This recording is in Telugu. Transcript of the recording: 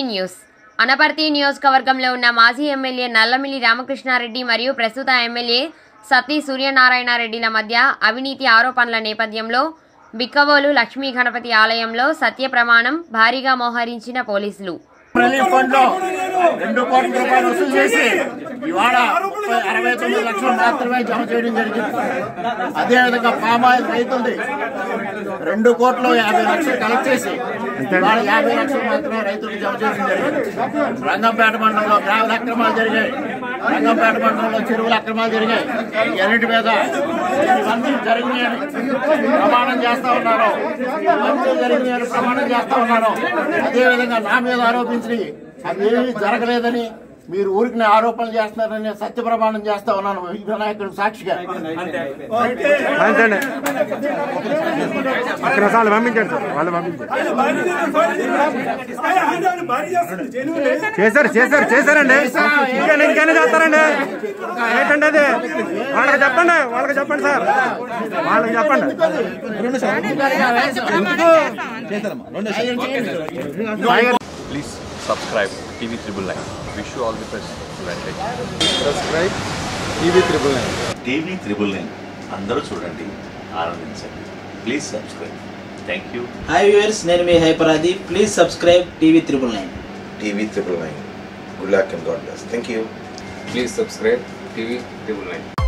బ్రేకింగ్ న్యూస్ అనపర్తి నియోజకవర్గంలో ఉన్న మాజీ ఎమ్మెల్యే నల్లమిల్లి రామకృష్ణారెడ్డి మరియు ప్రస్తుత ఎమ్మెల్యే సతీ సూర్యనారాయణరెడ్డిల మధ్య అవినీతి ఆరోపణల నేపథ్యంలో బిక్కవోలు లక్ష్మీ గణపతి ఆలయంలో సత్య ప్రమాణం భారీగా మోహరించిన పోలీసులు రిలీఫ్ ఫండ్ లో రెండు కోట్ల రూపాయలు వసూలు చేసి ఇవాళ ముప్పై అరవై తొమ్మిది లక్షలు మాత్రమే జమ చేయడం జరిగింది అదేవిధంగా పామాయిల్ రైతుంది రెండు కోట్లు యాభై లక్షలు కలెక్ట్ చేసి ఇవాళ యాభై లక్షలు మాత్రమే రైతులకు జమ చేయడం జరిగింది రంగంపేట మండలంలో గ్రామాల అక్రమాలు జరిగాయి రంగంపేట మండలంలో చెరువుల అక్రమాలు జరిగాయి ఎన్నిటి మీద ఇవన్నీ జరిగినాయని ప్రమాణం చేస్తా ఉన్నారు ఇవన్నీ జరిగినాయని ప్రమాణం చేస్తా ఉన్నారు అదేవిధంగా నా మీద ఆరోపించి అవేమీ జరగలేదని మీరు ఊరికి ఆరోపణలు చేస్తున్నారని సత్య ప్రమాణం చేస్తా ఉన్నాను వినాయకుడు సాక్షిగా అంతేండి అక్కడ వాళ్ళు పంపించండి సార్ వాళ్ళు పంపించండి చేశారు చేశారు చేశారండి ఇంకా ఇంకైనా చేస్తారండి ఏంటండి అది వాళ్ళకి చెప్పండి వాళ్ళకి చెప్పండి సార్ వాళ్ళకి చెప్పండి Please subscribe TV Triple Nine. Wish you all the best. Advantage. Subscribe TV triple nine TV triple nine అందరూ చూడండి ఆనందించండి please subscribe thank you hi viewers నేను మీ హైపరాది please subscribe TV triple nine TV triple nine. Good luck and God bless. Thank you. Please subscribe TV Triple Nine.